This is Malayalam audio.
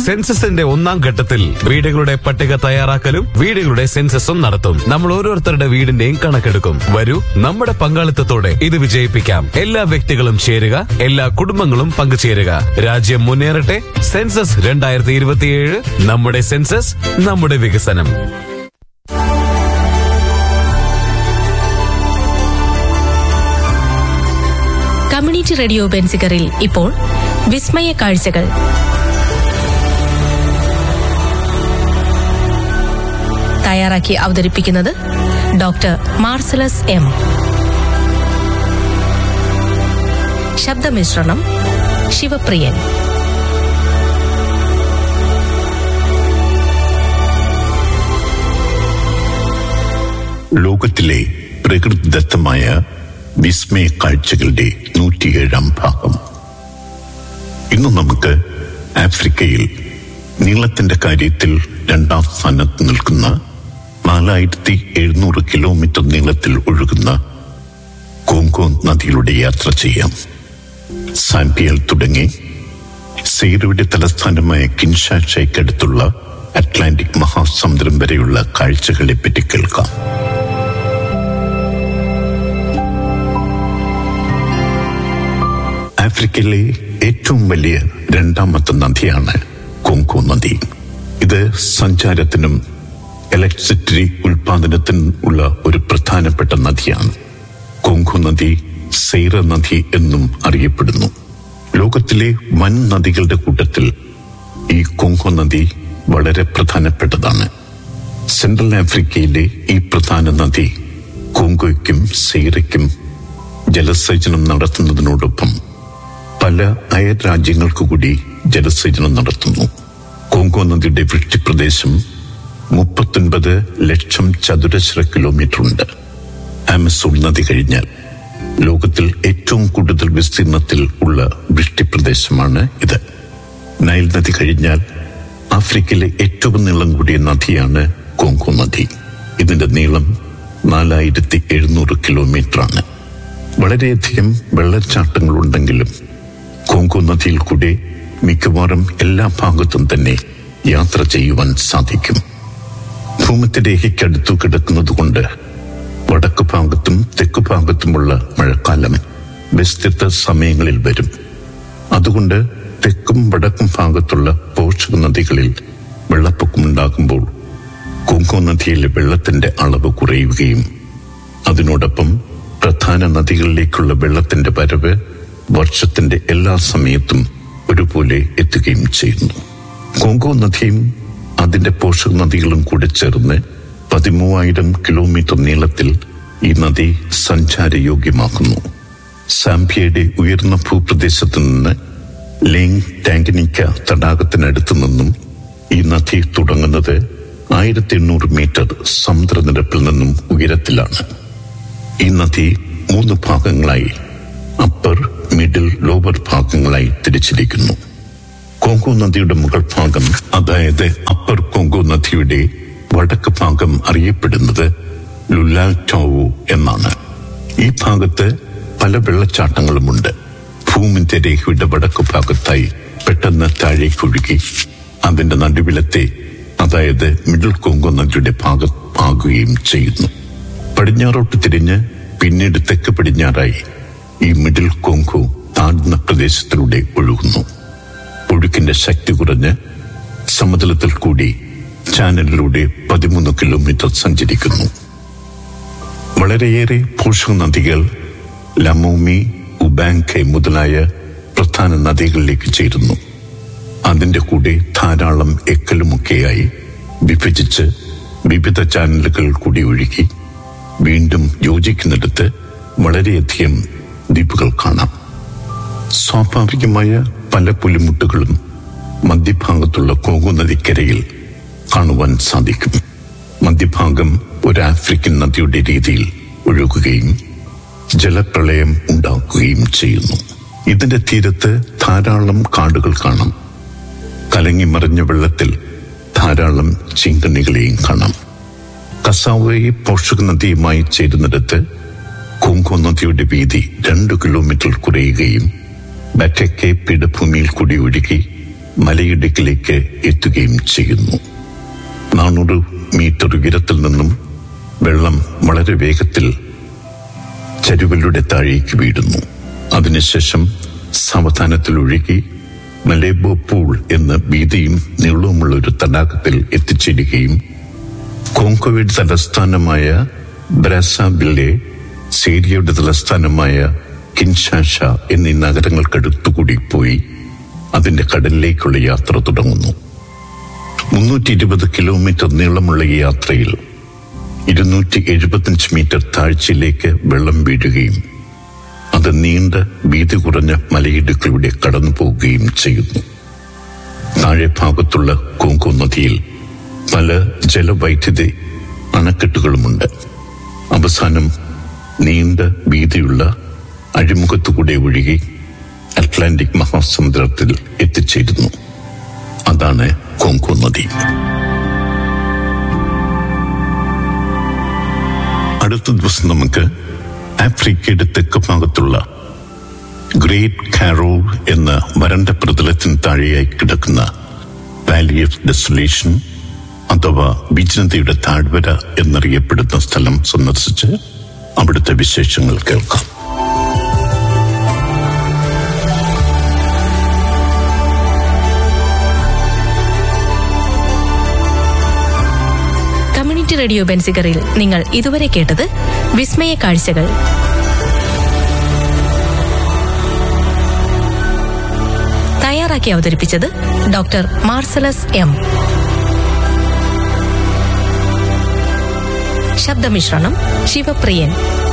സെൻസസിന്റെ ഒന്നാം ഘട്ടത്തിൽ വീടുകളുടെ പട്ടിക തയ്യാറാക്കലും വീടുകളുടെ സെൻസസും നടത്തും നമ്മൾ ഓരോരുത്തരുടെ വീടിന്റെയും കണക്കെടുക്കും വരൂ നമ്മുടെ പങ്കാളിത്തത്തോടെ ഇത് വിജയിപ്പിക്കാം എല്ലാ വ്യക്തികളും ചേരുക എല്ലാ കുടുംബങ്ങളും പങ്കുചേരുക രാജ്യം മുന്നേറട്ടെ സെൻസസ് രണ്ടായിരത്തി ഇരുപത്തിയേഴ് നമ്മുടെ സെൻസസ് നമ്മുടെ വികസനം കമ്മ്യൂണിറ്റി റേഡിയോ ബെൻസിക്കറിൽ ഇപ്പോൾ വിസ്മയ കാഴ്ചകൾ തയ്യാറാക്കി അവതരിപ്പിക്കുന്നത് ഡോക്ടർ മാർസലസ് എം ശബ്ദമിശ്രണം ശിവപ്രിയൻ ലോകത്തിലെ പ്രകൃതിദത്തമായ വിസ്മയ കാഴ്ചകളുടെ നൂറ്റിയേഴാം ഭാഗം ഇന്ന് നമുക്ക് ആഫ്രിക്കയിൽ നീളത്തിന്റെ കാര്യത്തിൽ രണ്ടാം സ്ഥാനത്ത് നിൽക്കുന്ന നാലായിരത്തി എഴുന്നൂറ് കിലോമീറ്റർ നീളത്തിൽ ഒഴുകുന്ന കോങ്കോ നദിയിലൂടെ യാത്ര ചെയ്യാം സാമ്പിയൽ തുടങ്ങി സീറയുടെ തലസ്ഥാനമായ കിൻഷാഷയ്ക്കടുത്തുള്ള അറ്റ്ലാന്റിക് മഹാസമുദ്രം വരെയുള്ള കാഴ്ചകളെ പറ്റി കേൾക്കാം ആഫ്രിക്കയിലെ ഏറ്റവും വലിയ രണ്ടാമത്തെ നദിയാണ് കോങ്കോ നദി ഇത് സഞ്ചാരത്തിനും ഇലക്ട്രിസിറ്റി ഉൽപാദനത്തിനും ഉള്ള ഒരു പ്രധാനപ്പെട്ട നദിയാണ് കോങ്കോ നദി സൈറ നദി എന്നും അറിയപ്പെടുന്നു ലോകത്തിലെ വൻ നദികളുടെ കൂട്ടത്തിൽ ഈ കോങ്കോ നദി വളരെ പ്രധാനപ്പെട്ടതാണ് സെൻട്രൽ ആഫ്രിക്കയിലെ ഈ പ്രധാന നദി കോങ്കോയ്ക്കും സൈറയ്ക്കും ജലസേചനം നടത്തുന്നതിനോടൊപ്പം പല അയൽ രാജ്യങ്ങൾക്ക് കൂടി ജലസേചനം നടത്തുന്നു കോങ്കോ നദിയുടെ വൃഷ്ടിപ്രദേശം മുപ്പത്തൊൻപത് ലക്ഷം ചതുരശ്ര കിലോമീറ്റർ ഉണ്ട് ആമസോൺ നദി കഴിഞ്ഞാൽ ലോകത്തിൽ ഏറ്റവും കൂടുതൽ വിസ്തീർണത്തിൽ ഉള്ള വൃഷ്ടിപ്രദേശമാണ് ഇത് നൈൽ നദി കഴിഞ്ഞാൽ ആഫ്രിക്കയിലെ ഏറ്റവും നീളം കൂടിയ നദിയാണ് കോങ്കോ നദി ഇതിന്റെ നീളം നാലായിരത്തി എഴുന്നൂറ് കിലോമീറ്റർ ആണ് വളരെയധികം വെള്ളച്ചാട്ടങ്ങളുണ്ടെങ്കിലും കോങ്കോ നദിയിൽ കൂടെ മിക്കവാറും എല്ലാ ഭാഗത്തും തന്നെ യാത്ര ചെയ്യുവാൻ സാധിക്കും ഭൂമധ്യരേഖയ്ക്കടുത്തു കിടക്കുന്നതുകൊണ്ട് വടക്ക് ഭാഗത്തും തെക്ക് ഭാഗത്തുമുള്ള മഴക്കാലം വ്യത്യസ്ത സമയങ്ങളിൽ വരും അതുകൊണ്ട് തെക്കും വടക്കും ഭാഗത്തുള്ള പോഷക നദികളിൽ വെള്ളപ്പൊക്കമുണ്ടാകുമ്പോൾ കോങ്കോ നദിയിലെ വെള്ളത്തിന്റെ അളവ് കുറയുകയും അതിനോടൊപ്പം പ്രധാന നദികളിലേക്കുള്ള വെള്ളത്തിന്റെ വരവ് വർഷത്തിന്റെ എല്ലാ സമയത്തും ഒരുപോലെ എത്തുകയും ചെയ്യുന്നു കോങ്കോ നദിയും അതിന്റെ പോഷക നദികളും കൂടെ ചേർന്ന് പതിമൂവായിരം കിലോമീറ്റർ നീളത്തിൽ ഈ നദി സഞ്ചാരയോഗ്യമാക്കുന്നു സാംബിയയുടെ ഉയർന്ന ഭൂപ്രദേശത്ത് നിന്ന് ലേങ് ടാങ്കനിക്ക തടാകത്തിനടുത്തു നിന്നും ഈ നദി തുടങ്ങുന്നത് ആയിരത്തി എണ്ണൂറ് മീറ്റർ സമുദ്രനിരപ്പിൽ നിന്നും ഉയരത്തിലാണ് ഈ നദി മൂന്ന് ഭാഗങ്ങളായി അപ്പർ മിഡിൽ ലോവർ ഭാഗങ്ങളായി തിരിച്ചിരിക്കുന്നു കോങ്കോ നദിയുടെ മുകൾ ഭാഗം അതായത് അപ്പർ കോങ്കോ നദിയുടെ വടക്ക് ഭാഗം അറിയപ്പെടുന്നത് ലുലാറ്റോവു എന്നാണ് ഈ ഭാഗത്ത് പല വെള്ളച്ചാട്ടങ്ങളുമുണ്ട് ഭൂമിന്റെ രേഖയുടെ വടക്ക് ഭാഗത്തായി പെട്ടെന്ന് താഴേക്കൊഴുകി അതിന്റെ നടുവിലത്തെ അതായത് മിഡിൽ കോങ്കോ നദിയുടെ ഭാഗം ആകുകയും ചെയ്യുന്നു പടിഞ്ഞാറോട്ട് തിരിഞ്ഞ് പിന്നീട് തെക്ക് പടിഞ്ഞാറായി ഈ മിഡിൽ കോങ്കോ താഴ്ന്ന പ്രദേശത്തിലൂടെ ഒഴുകുന്നു ഒഴുക്കിന്റെ ശക്തി കുറഞ്ഞ് സമതലത്തിൽ കൂടി ചാനലിലൂടെ പതിമൂന്ന് കിലോമീറ്റർ സഞ്ചരിക്കുന്നു വളരെയേറെ പോഷക നദികൾ ലമോമി ഉബാങ്കെ മുതലായ പ്രധാന നദികളിലേക്ക് ചേരുന്നു അതിന്റെ കൂടെ ധാരാളം എക്കലുമൊക്കെയായി വിഭജിച്ച് വിവിധ ചാനലുകൾ കൂടി ഒഴുകി വീണ്ടും യോജിക്കുന്നിടത്ത് വളരെയധികം ദ്വീപുകൾ കാണാം സ്വാഭാവികമായ പല പുലിമുട്ടുകളും മധ്യഭാഗത്തുള്ള കോങ്കോ നദിക്കരയിൽ കാണുവാൻ സാധിക്കും മധ്യഭാഗം ഒരു ആഫ്രിക്കൻ നദിയുടെ രീതിയിൽ ഒഴുകുകയും ജലപ്രളയം ഉണ്ടാക്കുകയും ചെയ്യുന്നു ഇതിന്റെ തീരത്ത് ധാരാളം കാടുകൾ കാണാം കലങ്ങി മറിഞ്ഞ വെള്ളത്തിൽ ധാരാളം ചിങ്കണ്ണികളെയും കാണാം കസാവയെ പോഷക നദിയുമായി ചേരുന്നിടത്ത് കോങ്കോ നദിയുടെ വീതി രണ്ട് കിലോമീറ്റർ കുറയുകയും ബറ്റക്കെ പീഠഭൂമിയിൽ കൂടി ഒഴുകി മലയിടുക്കിലേക്ക് എത്തുകയും ചെയ്യുന്നു നാനൂറ് മീറ്റർ ഉയരത്തിൽ നിന്നും വെള്ളം വളരെ വേഗത്തിൽ ചരുവലുടെ താഴേക്ക് വീഴുന്നു അതിനുശേഷം സാവധാനത്തിൽ ഒഴുകി മലേബോ പൂൾ എന്ന വീതിയും നീളവുമുള്ള ഒരു തടാകത്തിൽ എത്തിച്ചേരുകയും കോങ്കോയുടെ തലസ്ഥാനമായ ബ്രാസാബില്ലെ സീരിയയുടെ തലസ്ഥാനമായ കിൻഷാഷ എന്നീ നഗരങ്ങൾക്കടുത്തുകൂടി പോയി അതിന്റെ കടലിലേക്കുള്ള യാത്ര തുടങ്ങുന്നു മുന്നൂറ്റി ഇരുപത് കിലോമീറ്റർ നീളമുള്ള ഈ യാത്രയിൽ ഇരുന്നൂറ്റി എഴുപത്തിയഞ്ച് മീറ്റർ താഴ്ചയിലേക്ക് വെള്ളം വീഴുകയും അത് നീണ്ട വീതി കുറഞ്ഞ മലയിടുക്കിലൂടെ കടന്നു പോവുകയും ചെയ്യുന്നു താഴെ ഭാഗത്തുള്ള കോങ്കോ നദിയിൽ പല ജലവൈദ്യുതി അണക്കെട്ടുകളുമുണ്ട് അവസാനം നീണ്ട വീതിയുള്ള അഴിമുഖത്തുകൂടെ ഒഴുകി അറ്റ്ലാന്റിക് മഹാസമുദ്രത്തിൽ എത്തിച്ചേരുന്നു അതാണ് കോങ്കോ നദി അടുത്ത ദിവസം നമുക്ക് ആഫ്രിക്കയുടെ തെക്ക് ഭാഗത്തുള്ള ഗ്രേറ്റ് കാരോൾ എന്ന വരണ്ട പ്രതലത്തിന് താഴെയായി കിടക്കുന്ന വാലി ഓഫ് ഡെസൊലേഷൻ അഥവാ വിജനതയുടെ താഴ്വര എന്നറിയപ്പെടുന്ന സ്ഥലം സന്ദർശിച്ച് അവിടുത്തെ വിശേഷങ്ങൾ കേൾക്കാം കമ്മ്യൂണിറ്റി റേഡിയോ ബെൻസിഗറിൽ നിങ്ങൾ ഇതുവരെ കേട്ടത് വിസ്മയ കാഴ്ചകൾ തയ്യാറാക്കി അവതരിപ്പിച്ചത് ഡോക്ടർ മാർസലസ് എം ശബ്ദമിശ്രണം ശിവപ്രിയൻ